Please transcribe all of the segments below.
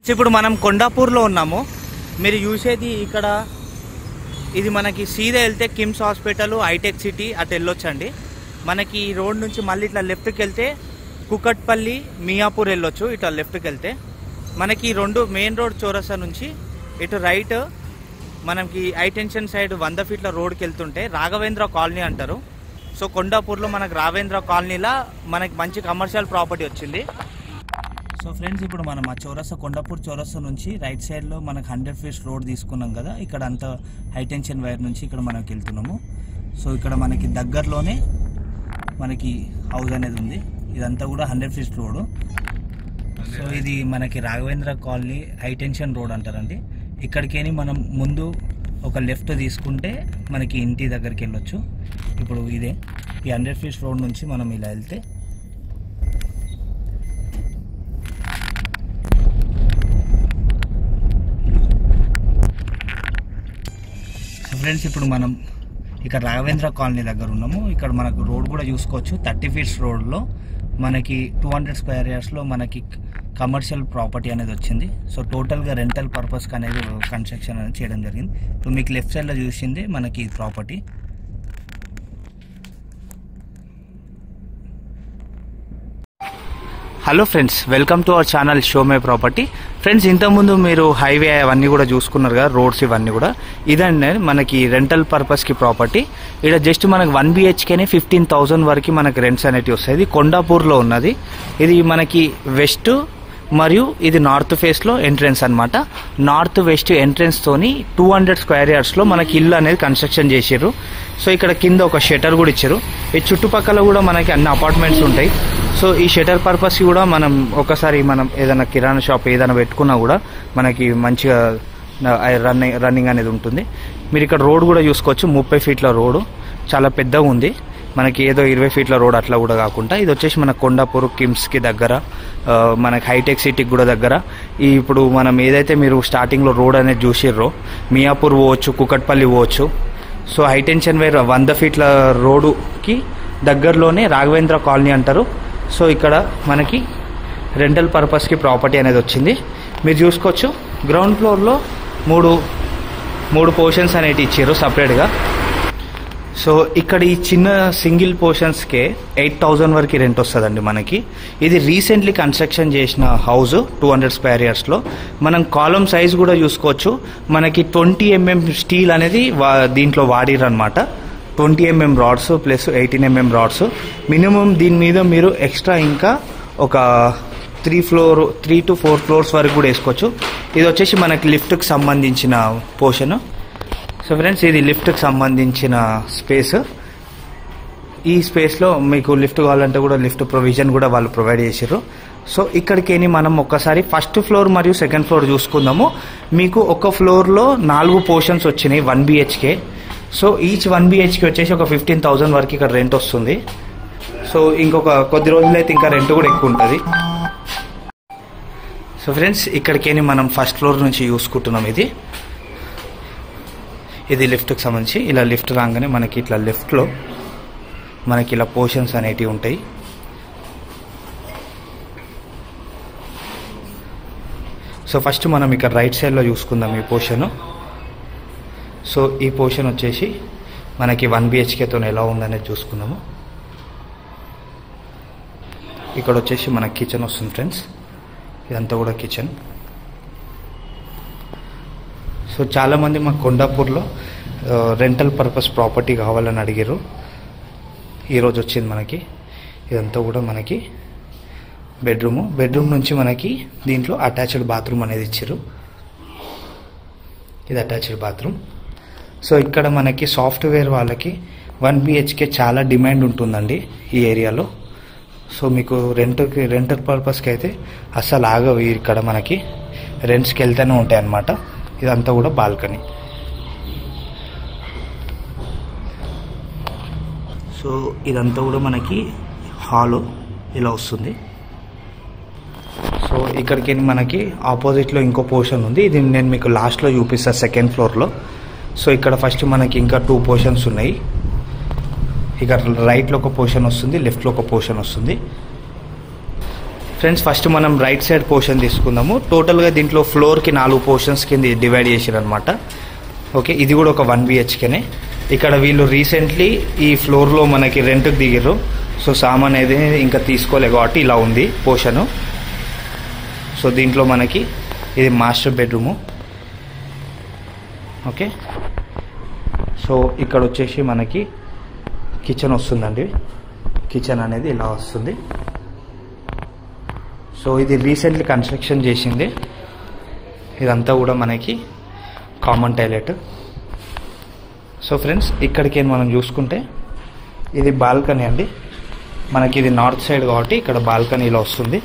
ఇప్పుడు మనం కొండాపూర్లో ఉన్నాము మీరు చూసేది ఇక్కడ ఇది మనకి సీదా వెళ్తే కిమ్స్ హాస్పిటల్ హైటెక్ సిటీ అటు వెళ్ళొచ్చండి మనకి ఈ రోడ్ నుంచి మళ్ళీ ఇట్లా లెఫ్ట్కి వెళ్తే కుకట్పల్లి మియాపూర్ వెళ్ళొచ్చు ఇట్లా లెఫ్ట్కి వెళ్తే మనకి ఈ రెండు మెయిన్ రోడ్ చౌరస్తా నుంచి ఇటు రైట్ మనకి హైటెన్షన్ సైడ్ వంద ఫీట్ల రోడ్కి వెళ్తుంటే రాఘవేంద్ర కాలనీ అంటారు సో కొండాపూర్లో మనకు రాఘవేంద్ర కాలనీలా మనకి మంచి కమర్షియల్ ప్రాపర్టీ వచ్చింది సో ఫ్రెండ్స్ ఇప్పుడు మనం ఆ చౌరస్తా కొండాపూర్ చౌరస్తా నుంచి రైట్ సైడ్లో మనకు హండ్రెడ్ ఫీట్స్ రోడ్ తీసుకున్నాం కదా ఇక్కడ అంతా హైటెన్షన్ వైర్ నుంచి ఇక్కడ మనకి వెళ్తున్నాము సో ఇక్కడ మనకి దగ్గరలోనే మనకి హౌస్ అనేది ఉంది ఇదంతా కూడా హండ్రెడ్ ఫీట్స్ రోడ్ సో ఇది మనకి రాఘవేంద్ర కాలనీ హైటెన్షన్ రోడ్ అంటారండి ఇక్కడికేని మనం ముందు ఒక లెఫ్ట్ తీసుకుంటే మనకి ఇంటి దగ్గరికి వెళ్ళొచ్చు ఇప్పుడు ఇదే ఈ హండ్రెడ్ ఫీట్స్ రోడ్ నుంచి మనం ఇలా వెళ్తే సో ఫ్రెండ్స్ ఇప్పుడు మనం ఇక్కడ రాఘవేంద్ర కాలనీ దగ్గర ఉన్నాము ఇక్కడ మనకు రోడ్ కూడా చూసుకోవచ్చు థర్టీ ఫీట్స్ రోడ్లో మనకి టూ హండ్రెడ్ స్క్వేర్ ఇయర్స్లో మనకి కమర్షియల్ ప్రాపర్టీ అనేది వచ్చింది సో టోటల్గా రెంటల్ పర్పస్కి అనేది కన్స్ట్రక్షన్ అనేది చేయడం జరిగింది ఇప్పుడు మీకు లెఫ్ట్ సైడ్లో చూసింది మనకి property hello friends welcome to our channel show my property friends ఇంతకుముందు మీరు హైవే అవన్నీ కూడా చూసుకున్నారు కదా రోడ్స్ ఇవన్నీ కూడా ఇదండి మనకి రెంటల్ పర్పస్కి ప్రాపర్టీ ఇక్కడ జస్ట్ మనకి వన్ బిహెచ్కేనే ఫిఫ్టీన్ థౌజండ్ వరకు మనకి రెంట్స్ అనేటివి వస్తాయి ఇది కొండాపూర్లో ఉన్నది ఇది మనకి వెస్ట్ మరియు ఇది నార్త్ ఫేస్ లో ఎంట్రెన్స్ అన్నమాట నార్త్ వెస్ట్ ఎంట్రెన్స్ తోని టూ హండ్రెడ్ స్క్వేర్ యార్డ్స్ లో మనకి ఇల్లు అనేది కన్స్ట్రక్షన్ చేసారు సో ఇక్కడ కింద ఒక షటర్ కూడా ఇచ్చారు ఈ చుట్టుపక్కల కూడా మనకి అన్ని అపార్ట్మెంట్స్ ఉంటాయి సో ఈ షటర్ పర్పస్ కూడా మనం ఒకసారి మనం ఏదైనా కిరాణా షాప్ ఏదైనా పెట్టుకున్నా కూడా మనకి మంచిగా రన్నింగ్ రన్నింగ్ అనేది ఉంటుంది మీరు ఇక్కడ రోడ్ కూడా చూసుకోవచ్చు ముప్పై ఫీట్ల రోడ్డు చాలా పెద్దగా ఉంది మనకి ఏదో ఇరవై ఫీట్ల రోడ్ అట్లా కూడా కాకుండా ఇది వచ్చేసి మన కొండాపూర్ కిమ్స్కి దగ్గర ఆ, మనకి హైటెక్ సిటీకి కూడా దగ్గర ఈ ఇప్పుడు మనం ఏదైతే మీరు స్టార్టింగ్లో రోడ్ అనేది చూసిర్రో మియాపూర్ పోవచ్చు కుకట్పల్లి పోవచ్చు సో హైటెన్షన్ వేర్ వంద ఫీట్ల రోడ్డుకి దగ్గరలోనే రాఘవేంద్ర కాలనీ అంటారు సో ఇక్కడ మనకి రెంటల్ పర్పస్కి ప్రాపర్టీ అనేది వచ్చింది మీరు చూసుకోవచ్చు గ్రౌండ్ ఫ్లోర్లో మూడు మూడు పోర్షన్స్ అనేవి ఇచ్చారు సపరేట్గా సో ఇక్కడ ఈ చిన్న సింగిల్ పోర్షన్స్కే ఎయిట్ థౌజండ్ వరకు రెంట్ వస్తుందండి మనకి ఇది రీసెంట్లీ కన్స్ట్రక్షన్ చేసిన హౌస్ టూ హండ్రెడ్ స్క్వేర్ ఇయర్స్లో మనం కాలం సైజ్ కూడా చూసుకోవచ్చు మనకి ట్వంటీ ఎంఎం స్టీల్ అనేది వా- దీంట్లో వాడిరనమాట twenty MM rods plus eighteen MM rods minimum దీని మీద మీరు ఎక్స్ట్రా ఇంకా ఒక three floor three to four floors వరకు కూడా వేసుకోవచ్చు ఇది వచ్చేసి మనకి లిఫ్ట్కి సంబంధించిన పోర్షన్ సో ఫ్రెండ్స్ ఇది లిఫ్ట్కి సంబంధించిన స్పేస్ ఈ స్పేస్లో మీకు లిఫ్ట్ కావాలంటే కూడా లిఫ్ట్ ప్రొవిజన్ కూడా వాళ్ళు ప్రొవైడ్ చేసారు సో ఇక్కడికేని మనం ఒక్కసారి ఫస్ట్ ఫ్లోర్ మరియు సెకండ్ ఫ్లోర్ చూసుకుందాము మీకు ఒక ఫ్లోర్లో నాలుగు పోర్షన్స్ వచ్చినాయి one BHK so each one BHK వచ్చేసి ఒక ఫిఫ్టీన్ థౌజండ్ వరకు ఇక్కడ రెంట్ వస్తుంది సో ఇంకొక కొద్ది రోజులైతే ఇంకా రెంట్ కూడా ఎక్కువ ఉంటుంది సో ఫ్రెండ్స్ ఇక్కడికేని మనం ఫస్ట్ ఫ్లోర్ నుంచి చూసుకుంటున్నాం ఇది ఇది లిఫ్ట్కి సంబంధించి ఇలా లిఫ్ట్ రాగానే మనకి ఇట్లా లెఫ్ట్లో మనకి ఇలా పోర్షన్స్ అనేటివి ఉంటాయి సో ఫస్ట్ మనం ఇక్కడ రైట్ సైడ్లో చూసుకుందాం ఈ పోర్షన్ సో ఈ పోర్షన్ వచ్చేసి మనకి వన్ బిహెచ్కేతో ఎలా ఉందనేది చూసుకుందాము ఇక్కడ వచ్చేసి మనకి కిచెన్ వస్తుంది ఫ్రెండ్స్ ఇదంతా కూడా కిచెన్ సో చాలామంది మా కొండాపూర్లో రెంటల్ పర్పస్ ప్రాపర్టీ కావాలని అడిగారు ఈరోజు వచ్చింది మనకి ఇదంతా కూడా మనకి బెడ్రూము బెడ్రూమ్ నుంచి మనకి దీంట్లో అటాచ్డ్ బాత్రూమ్ అనేది ఇచ్చారు ఇది అటాచ్డ్ బాత్రూమ్ సో ఇక్కడ మనకి సాఫ్ట్వేర్ వాళ్ళకి వన్ బిహెచ్కే చాలా డిమాండ్ ఉంటుందండి ఈ ఏరియాలో సో మీకు రెంట్కి రెంటర్ పర్పస్కి అయితే అస్సలు ఆగవు ఇక్కడ మనకి రెంట్స్కి వెళ్తూనే ఉంటాయి అన్నమాట ఇదంతా కూడా బాల్కనీ సో ఇదంతా కూడా మనకి హాలు ఇలా వస్తుంది సో ఇక్కడికి మనకి ఆపోజిట్లో ఇంకో పోర్షన్ ఉంది ఇది నేను మీకు లాస్ట్లో చూపిస్తాను సెకండ్ ఫ్లోర్లో సో ఇక్కడ ఫస్ట్ మనకి ఇంకా టూ పోర్షన్స్ ఉన్నాయి ఇక రైట్లో ఒక పోర్షన్ వస్తుంది లెఫ్ట్లో ఒక పోర్షన్ వస్తుంది ఫ్రెండ్స్ ఫస్ట్ మనం రైట్ సైడ్ పోర్షన్ తీసుకుందాము టోటల్గా దీంట్లో ఫ్లోర్కి నాలుగు పోర్షన్స్ కింద డివైడ్ చేసారు అనమాట ఓకే ఇది కూడా ఒక వన్ బిహెచ్కేనే ఇక్కడ వీళ్ళు రీసెంట్లీ ఈ ఫ్లోర్లో మనకి రెంట్కి దిగారు సో సామాన్ అనేది ఇంకా తీసుకోలే కాబట్టి ఇలా ఉంది పోర్షను సో దీంట్లో మనకి ఇది మాస్టర్ బెడ్రూము ఓకే సో ఇక్కడ వచ్చేసి మనకి కిచెన్ వస్తుందండి కిచెన్ అనేది ఇలా వస్తుంది సో ఇది రీసెంట్లీ కన్స్ట్రక్షన్ చేసింది ఇదంతా కూడా మనకి కామన్ టాయిలెట్ సో ఫ్రెండ్స్ ఇక్కడికి మనం చూసుకుంటే ఇది బాల్కనీ అండి మనకి ఇది నార్త్ సైడ్ కాబట్టి ఇక్కడ బాల్కనీలో వస్తుంది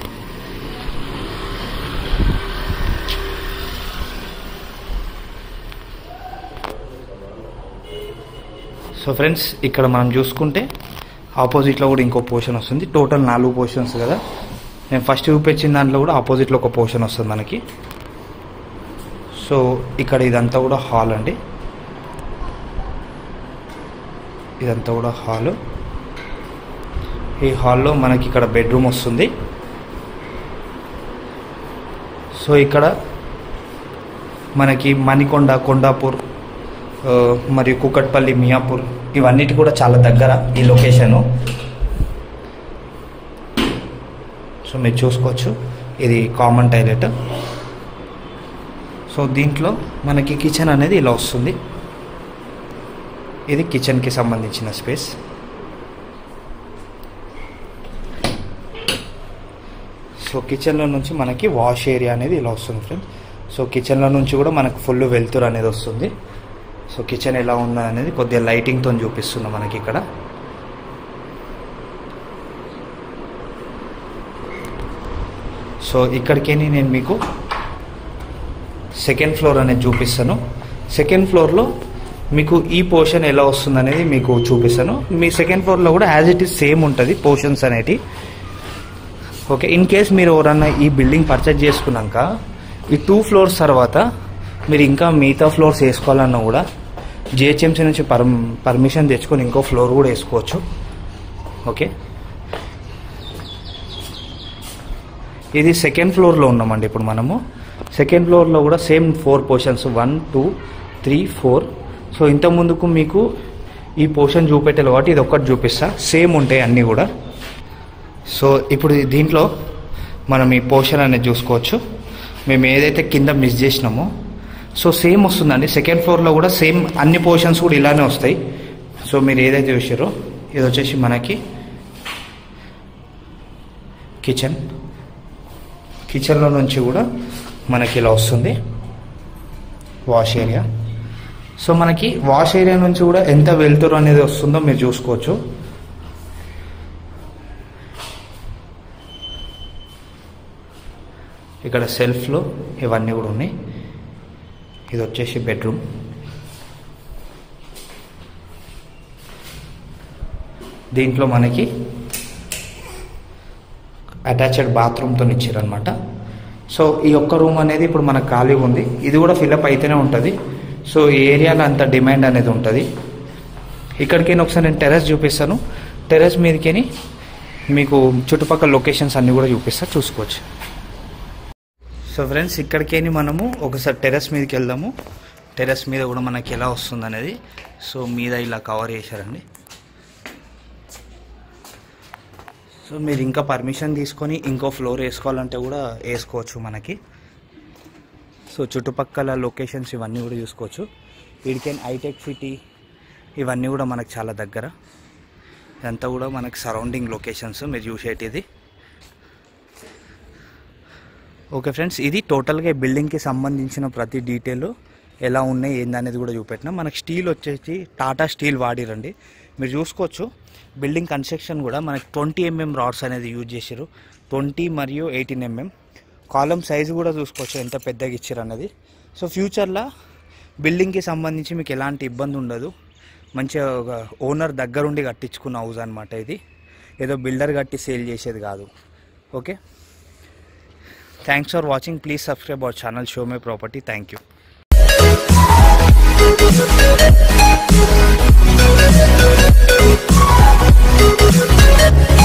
సో ఫ్రెండ్స్ ఇక్కడ మనం చూసుకుంటే ఆపోజిట్లో కూడా ఇంకో పోర్షన్ వస్తుంది టోటల్ నాలుగు పోర్షన్స్ కదా నేను ఫస్ట్ చూపించిన దాంట్లో కూడా ఆపోజిట్లో ఒక పోర్షన్ వస్తుంది మనకి సో ఇక్కడ ఇదంతా కూడా హాల్ అండి ఇదంతా కూడా హాల్ ఈ హాల్లో మనకి ఇక్కడ బెడ్రూమ్ వస్తుంది సో ఇక్కడ మనకి మణికొండ కొండాపూర్ ఆ, మరియు కుకట్పల్లి మియాపూర్ ఇవన్నిటి కూడా చాలా దగ్గర ఈ లొకేషను సో మీరు చూసుకోవచ్చు ఇది కామన్ టాయిలెట్ సో దీంట్లో మనకి కిచెన్ అనేది ఇలా వస్తుంది ఇది కిచెన్కి సంబంధించిన స్పేస్ సో కిచెన్లో నుంచి మనకి వాష్ ఏరియా అనేది ఇలా వస్తుంది ఫ్రెండ్స్ సో కిచెన్లో నుంచి కూడా మనకు ఫుల్ వెళ్తురు అనేది వస్తుంది సో కిచెన్ ఎలా ఉందా అనేది కొద్దిగా లైటింగ్తో చూపిస్తున్నా మనకి ఇక్కడ సో ఇక్కడికి నేను మీకు సెకండ్ ఫ్లోర్ అనేది చూపిస్తాను సెకండ్ ఫ్లోర్లో మీకు ఈ పోర్షన్ ఎలా వస్తుంది అనేది మీకు చూపిస్తాను మీ సెకండ్ ఫ్లోర్లో కూడా యాజ్ ఇట్ ఈస్ సేమ్ ఉంటుంది పోర్షన్స్ అనేటి ఓకే ఇన్ కేస్ మీరు ఎవరన్నా ఈ బిల్డింగ్ పర్చేజ్ చేసుకున్నాక ఈ టూ ఫ్లోర్స్ తర్వాత మీరు ఇంకా మిగతా ఫ్లోర్స్ వేసుకోవాలన్నా కూడా జిహెచ్ఎంసీ నుంచి పర్మ్ పర్మిషన్ తెచ్చుకొని ఇంకో ఫ్లోర్ కూడా వేసుకోవచ్చు ఓకే ఇది సెకండ్ ఫ్లోర్లో ఉన్నామండి ఇప్పుడు మనము సెకండ్ ఫ్లోర్లో కూడా same four portions one two three four so ఇంత ముందుకు మీకు ఈ పోర్షన్ చూపెట్టాలి కాబట్టి ఇది ఒక్కటి చూపిస్తా సేమ్ ఉంటాయి అన్నీ కూడా సో ఇప్పుడు దీంట్లో మనం ఈ పోర్షన్ అనేది చూసుకోవచ్చు మేము ఏదైతే కింద మిస్ చేసినామో సో సేమ్ వస్తుందండి సెకండ్ ఫ్లోర్లో కూడా సేమ్ అన్ని పోర్షన్స్ కూడా ఇలానే వస్తాయి సో మీరు ఏదైతే చూసారో ఇది వచ్చేసి మనకి కిచెన్ కిచెన్లో నుంచి కూడా మనకి ఇలా వస్తుంది వాష్ ఏరియా సో మనకి వాష్ ఏరియా నుంచి కూడా ఎంత వెళ్తురు అనేది వస్తుందో మీరు చూసుకోవచ్చు ఇక్కడ సెల్ఫ్లో ఇవన్నీ కూడా ఉన్నాయి ఇది వచ్చేసి బెడ్రూమ్ దీంట్లో మనకి అటాచ్డ్ బాత్రూమ్తో ఇచ్చారనమాట సో ఈ ఒక్క రూమ్ అనేది ఇప్పుడు మనకు ఖాళీగా ఉంది ఇది కూడా ఫిలప్ అయితేనే ఉంటుంది సో ఈ ఏరియాలో అంత డిమాండ్ అనేది ఉంటుంది ఇక్కడికి ఒకసారి నేను టెర్రస్ చూపిస్తాను టెర్రస్ మీదకి మీకు చుట్టుపక్కల లొకేషన్స్ అన్నీ కూడా చూపిస్తా చూసుకోవచ్చు సో ఫ్రెండ్స్ ఇక్కడికేని మనము ఒకసారి టెర్రస్ మీదకి వెళ్దాము టెర్రస్ మీద కూడా మనకి ఎలా వస్తుంది అనేది సో మీద ఇలా కవర్ చేశారండి సో మీరు ఇంకా పర్మిషన్ తీసుకొని ఇంకో ఫ్లోర్ వేసుకోవాలంటే కూడా వేసుకోవచ్చు మనకి సో చుట్టుపక్కల లొకేషన్స్ ఇవన్నీ కూడా చూసుకోవచ్చు ఇడికెన్ హైటెక్ సిటీ ఇవన్నీ కూడా మనకు చాలా దగ్గర ఇదంతా కూడా మనకి సరౌండింగ్ లొకేషన్స్ మీరు చూసేటిది ఓకే ఫ్రెండ్స్ ఇది టోటల్గా ఈ బిల్డింగ్కి సంబంధించిన ప్రతి డీటెయిల్ ఎలా ఉన్నాయి ఏందనేది కూడా చూపెట్టినా మనకి స్టీల్ వచ్చేసి టాటా స్టీల్ వాడిరండి మీరు చూసుకోవచ్చు బిల్డింగ్ కన్స్ట్రక్షన్ కూడా మనకి ట్వంటీ ఎంఎం రాడ్స్ అనేది యూజ్ చేశారు ట్వంటీ మరియు ఎయిటీన్ ఎంఎం కాలం సైజు కూడా చూసుకోవచ్చు ఎంత పెద్దగా ఇచ్చారు అన్నది సో ఫ్యూచర్లో బిల్డింగ్కి సంబంధించి మీకు ఎలాంటి ఇబ్బంది ఉండదు మంచిగా ఒక ఓనర్ దగ్గరుండి కట్టించుకున్న హౌస్ అనమాట ఇది ఏదో బిల్డర్ కట్టి సేల్ చేసేది కాదు okay thanks for watching please subscribe our channel show my property thank you Thank you.